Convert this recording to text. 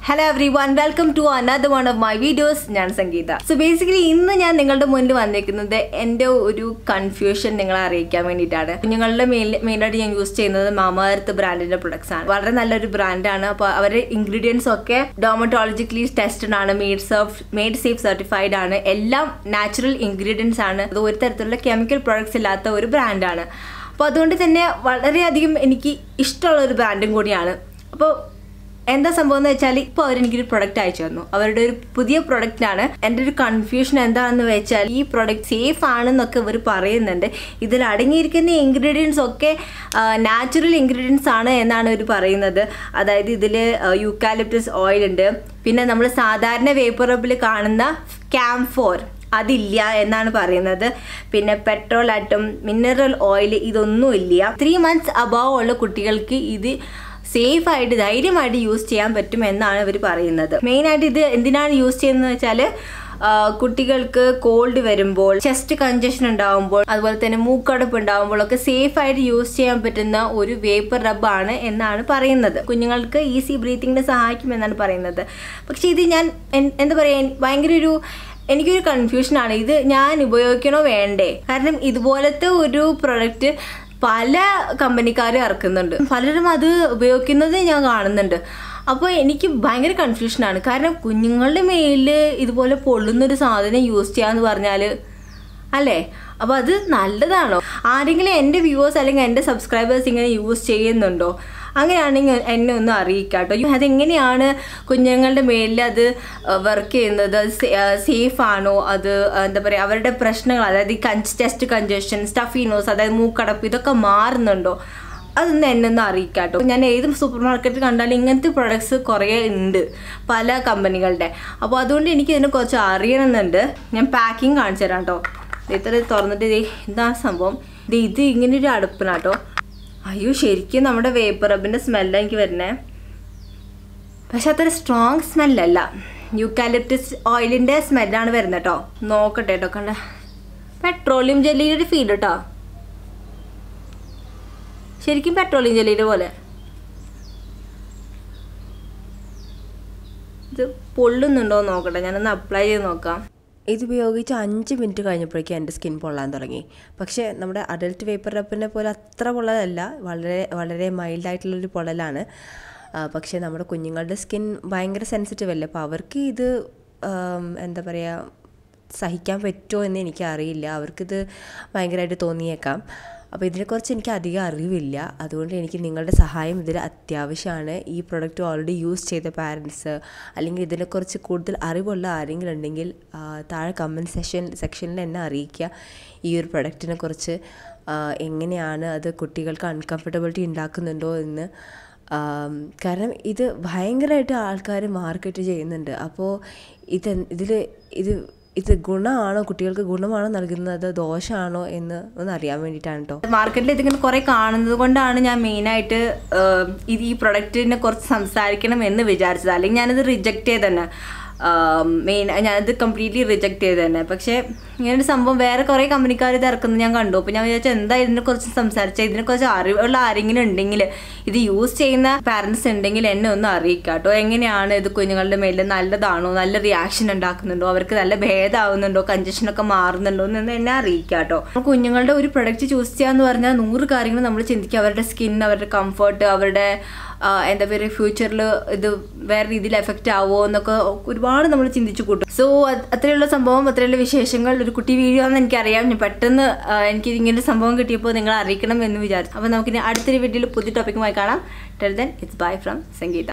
hello everyone welcome to another one of my videos ഞാൻ Sangeetha so basically ഇന്ന് ഞാൻ നിങ്ങളുടെ മുന്നിൽ വന്നിരിക്കുന്നത് എൻ്റെ ഒരു കൺഫ്യൂഷൻ നിങ്ങളെ അറിയിക്കാൻ വേണ്ടിയിട്ടാണ് കുഞ്ഞുങ്ങളുടെ മെയിൻ മെയിനായിട്ട് ഞാൻ യൂസ് ചെയ്യുന്നത് മാമാർത്ത് ബ്രാൻഡിന്റെ പ്രൊഡക്ട്സ് ആണ് വളരെ നല്ലൊരു ബ്രാൻഡാണ് അപ്പോൾ അവരുടെ ഇൻഗ്രീഡിയൻസ് ഒക്കെ ഡോമറ്റോളജിക്കലി ടെസ്റ്റഡ് ആണ് made safe made safe certified ആണ് എല്ലാം നാച്ചുറൽ ഇൻഗ്രീഡിയൻസ് ആണ് അത് ഒരു തരത്തിലുള്ള കെമിക്കൽ പ്രൊഡക്ട്സ് ഇല്ലാത്ത ഒരു ബ്രാൻഡാണ് അപ്പോൾ അതുകൊണ്ട് തന്നെ വളരെയധികം എനിക്ക് ഇഷ്ടമുള്ള ഒരു ബ്രാൻഡും കൂടിയാണ് അപ്പോൾ എന്താ സംഭവം എന്ന് വെച്ചാൽ ഇപ്പോൾ അവർ എനിക്കൊരു പ്രൊഡക്റ്റ് അയച്ചു തന്നു അവരുടെ ഒരു പുതിയ പ്രൊഡക്റ്റ് ആണ് എൻ്റെ ഒരു കൺഫ്യൂഷൻ എന്താണെന്ന് വെച്ചാൽ ഈ പ്രൊഡക്റ്റ് സേഫ് ആണെന്നൊക്കെ ഇവർ പറയുന്നുണ്ട് ഇതിൽ അടങ്ങിയിരിക്കുന്ന ഇൻഗ്രീഡിയൻസ് ഒക്കെ നാച്ചുറൽ ഇൻഗ്രീഡിയൻസ് ആണ് എന്നാണ് ഇവർ പറയുന്നത് അതായത് ഇതിൽ യൂക്കാലിപ്റ്റസ് ഓയിൽ ഉണ്ട് പിന്നെ നമ്മൾ സാധാരണ വേപ്പറബിൾ കാണുന്ന ക്യാംഫോർ അതില്ല എന്നാണ് പറയുന്നത് പിന്നെ പെട്രോൾ ആറ്റം മിനറൽ ഓയിൽ ഇതൊന്നും ഇല്ല ത്രീ മന്ത്സ് അബവ് ഉള്ള കുട്ടികൾക്ക് ഇത് സേഫ് ആയിട്ട് ധൈര്യമായിട്ട് യൂസ് ചെയ്യാൻ പറ്റും എന്നാണ് ഇവർ പറയുന്നത് മെയിനായിട്ട് ഇത് എന്തിനാണ് യൂസ് ചെയ്യുന്നത് വെച്ചാൽ കുട്ടികൾക്ക് കോൾഡ് വരുമ്പോൾ ചെസ്റ്റ് കഞ്ചഷൻ ഉണ്ടാകുമ്പോൾ അതുപോലെ തന്നെ മൂക്കടപ്പ് ഉണ്ടാകുമ്പോൾ ഒക്കെ സേഫ് ആയിട്ട് യൂസ് ചെയ്യാൻ പറ്റുന്ന ഒരു വേപ്പർ റബ്ബാണ് എന്നാണ് പറയുന്നത് കുഞ്ഞുങ്ങൾക്ക് ഈസി ബ്രീത്തിങ്ങിന് സഹായിക്കും എന്നാണ് പറയുന്നത് പക്ഷേ ഇത് ഞാൻ എന്താ പറയുക ഭയങ്കര ഒരു എനിക്കൊരു കൺഫ്യൂഷനാണ് ഇത് ഞാൻ ഉപയോഗിക്കണോ വേണ്ടേ കാരണം ഇതുപോലത്തെ ഒരു പ്രൊഡക്റ്റ് പല കമ്പനിക്കാരും ഇറക്കുന്നുണ്ട് പലരും അത് ഉപയോഗിക്കുന്നത് ഞാൻ കാണുന്നുണ്ട് അപ്പോൾ എനിക്ക് ഭയങ്കര കൺഫ്യൂഷനാണ് കാരണം കുഞ്ഞുങ്ങളുടെ മേലിൽ ഇതുപോലെ പൊള്ളുന്നൊരു സാധനം യൂസ് ചെയ്യാന്ന് പറഞ്ഞാൽ അല്ലേ അപ്പോൾ അത് നല്ലതാണോ ആരെങ്കിലും എൻ്റെ വ്യൂവേഴ്സ് അല്ലെങ്കിൽ എൻ്റെ സബ്സ്ക്രൈബേഴ്സ് ഇങ്ങനെ യൂസ് ചെയ്യുന്നുണ്ടോ അങ്ങനെയാണെങ്കിൽ എന്നെ ഒന്ന് അറിയിക്കാം കേട്ടോ അതെങ്ങനെയാണ് കുഞ്ഞുങ്ങളുടെ മേലിൽ അത് വർക്ക് ചെയ്യുന്നത് അത് സേഫ് ആണോ അത് എന്താ പറയുക അവരുടെ പ്രശ്നങ്ങൾ അതായത് ഈ കഞ്ച് ചെസ്റ്റ് കഞ്ചഷൻ സ്റ്റഫിനോസ് അതായത് മൂക്കടപ്പ് ഇതൊക്കെ മാറുന്നുണ്ടോ അതൊന്ന് എന്നെ ഒന്ന് അറിയിക്കാം കേട്ടോ ഞാൻ ഏത് സൂപ്പർ മാർക്കറ്റിൽ കണ്ടാലും ഇങ്ങനത്തെ പ്രൊഡക്ട്സ് കുറേ ഉണ്ട് പല കമ്പനികളുടെ അപ്പോൾ അതുകൊണ്ട് എനിക്ക് ഇതിനെ കുറച്ച് അറിയണമെന്നുണ്ട് ഞാൻ പാക്കിങ് കാണിച്ചു തരാം കേട്ടോ ഇത്ര തുറന്നിട്ട് ഇത് എന്താ സംഭവം ഇത് ഇത് ഇങ്ങനെ ഒരു അടുപ്പിനാട്ടോ അയ്യോ ശരിക്കും നമ്മുടെ വേപ്പർ റബിൻ്റെ സ്മെല്ലാണ് എനിക്ക് വരുന്നേ പക്ഷെ അത്ര സ്ട്രോങ് സ്മെല്ലല്ല യൂക്കാലിപ്റ്റസ് ഓയിലിൻ്റെ സ്മെല്ലാണ് വരുന്നത് കേട്ടോ നോക്കട്ടെ കേട്ടോ കണ്ട പെട്രോളിയം ജെല്ലിയുടെ ഫീൽ കേട്ടോ ശരിക്കും പെട്രോളിയം ജെല്ലിയുടെ പോലെ ഇത് പൊള്ളുന്നുണ്ടോ നോക്കട്ടെ ഞാനൊന്ന് അപ്ലൈ ചെയ്ത് നോക്കാം ഇത് ഉപയോഗിച്ച് അഞ്ച് മിനിറ്റ് കഴിഞ്ഞപ്പോഴേക്കും എൻ്റെ സ്കിൻ പൊള്ളാൻ തുടങ്ങി പക്ഷേ നമ്മുടെ അഡൽട്ട് വേപ്പർ റപ്പിനെ പോലെ അത്ര പൊള്ളലല്ല വളരെ വളരെ മൈൽഡായിട്ടുള്ളൊരു പൊള്ളലാണ് പക്ഷേ നമ്മുടെ കുഞ്ഞുങ്ങളുടെ സ്കിൻ ഭയങ്കര സെൻസിറ്റീവ് അല്ലേ അപ്പോൾ അവർക്ക് ഇത് എന്താ പറയുക സഹിക്കാൻ പറ്റുമോ എന്ന് എനിക്കറിയില്ല അവർക്കിത് ഭയങ്കരമായിട്ട് തോന്നിയേക്കാം അപ്പോൾ ഇതിനെക്കുറിച്ച് എനിക്ക് അധികം അറിവില്ല അതുകൊണ്ട് എനിക്ക് നിങ്ങളുടെ സഹായം ഇതിൽ അത്യാവശ്യമാണ് ഈ പ്രൊഡക്റ്റ് ഓൾറെഡി യൂസ് ചെയ്ത പാരൻസ് അല്ലെങ്കിൽ ഇതിനെക്കുറിച്ച് കൂടുതൽ അറിവുള്ള ആരെങ്കിലും ഉണ്ടെങ്കിൽ താഴെ കമൻറ്റ് സെഷൻ സെക്ഷനിൽ എന്നെ അറിയിക്കുക ഈ ഒരു പ്രൊഡക്റ്റിനെ കുറിച്ച് എങ്ങനെയാണ് അത് കുട്ടികൾക്ക് അൺകംഫർട്ടബിലിറ്റി ഉണ്ടാക്കുന്നുണ്ടോ എന്ന് കാരണം ഇത് ഭയങ്കരമായിട്ട് ആൾക്കാർ മാർക്കറ്റ് ചെയ്യുന്നുണ്ട് അപ്പോൾ ഇത് ഇതിൽ ഇത് ഇത് ഗുണമാണോ കുട്ടികൾക്ക് ഗുണമാണോ നൽകുന്നത് ദോഷമാണോ എന്ന് ഒന്ന് അറിയാൻ വേണ്ടിയിട്ടാണ് കേട്ടോ മാർക്കറ്റിൽ ഇതിങ്ങനെ കുറെ കാണുന്നത് കൊണ്ടാണ് ഞാൻ മെയിനായിട്ട് ഇത് ഈ പ്രൊഡക്റ്റിനെ കുറിച്ച് സംസാരിക്കണം എന്ന് വിചാരിച്ചത് അല്ലെങ്കിൽ ഞാനത് റിജക്റ്റ് ചെയ്ത് തന്നെ മെയിൻ ഞാനത് കംപ്ലീറ്റ്ലി റിജക്റ്റ് ചെയ്ത് തന്നെ പക്ഷേ ഇങ്ങനൊരു സംഭവം വേറെ കുറേ കമ്പനിക്കാർ ഇത് ഇറക്കുന്നത് ഞാൻ കണ്ടു അപ്പോൾ ഞാൻ വിചാരിച്ചു എന്താ ഇതിനെക്കുറിച്ച് സംസാരിച്ചാൽ ഇതിനെക്കുറിച്ച് അറിവുള്ള ആരെങ്കിലും ഉണ്ടെങ്കിൽ ഇത് യൂസ് ചെയ്യുന്ന പാരൻസ് ഉണ്ടെങ്കിൽ എന്നെ ഒന്ന് അറിയിക്കുക കേട്ടോ എങ്ങനെയാണ് ഇത് കുഞ്ഞുങ്ങളുടെ മേലിൽ നല്ലതാണോ നല്ല റിയാക്ഷൻ ഉണ്ടാക്കുന്നുണ്ടോ അവർക്ക് നല്ല ഭേദമാവുന്നുണ്ടോ കഞ്ചഷനൊക്കെ മാറുന്നുണ്ടോ എന്ന് എന്നെ അറിയിക്കുക കേട്ടോ കുഞ്ഞുങ്ങളുടെ ഒരു പ്രൊഡക്റ്റ് ചൂസ് ചെയ്യാന്ന് പറഞ്ഞാൽ നൂറ് കാര്യങ്ങൾ നമ്മൾ ചിന്തിക്കുക അവരുടെ സ്കിൻ അവരുടെ കംഫർട്ട് അവരുടെ എന്താ പറയുക ഫ്യൂച്ചറിൽ ഇത് വേറെ രീതിയിൽ എഫക്റ്റ് ആവുമോ എന്നൊക്കെ ഒരുപാട് നമ്മൾ ചിന്തിച്ചു കൂട്ടും സോ അത്രയുള്ള സംഭവം അത്രയുള്ള വിശേഷങ്ങൾ ഒരു കുട്ടി വീഡിയോ ആണെന്ന് എനിക്കറിയാം ഞാൻ പെട്ടെന്ന് എനിക്ക് ഇങ്ങനെ സംഭവം കിട്ടിയപ്പോൾ നിങ്ങൾ അറിയിക്കണം എന്ന് വിചാരിച്ചു അപ്പോൾ നമുക്കിനി അടുത്തൊരു വീഡിയോയിൽ പുതിയ ടോപ്പിക്കുമായി കാണാം till then it's bye from Sangeetha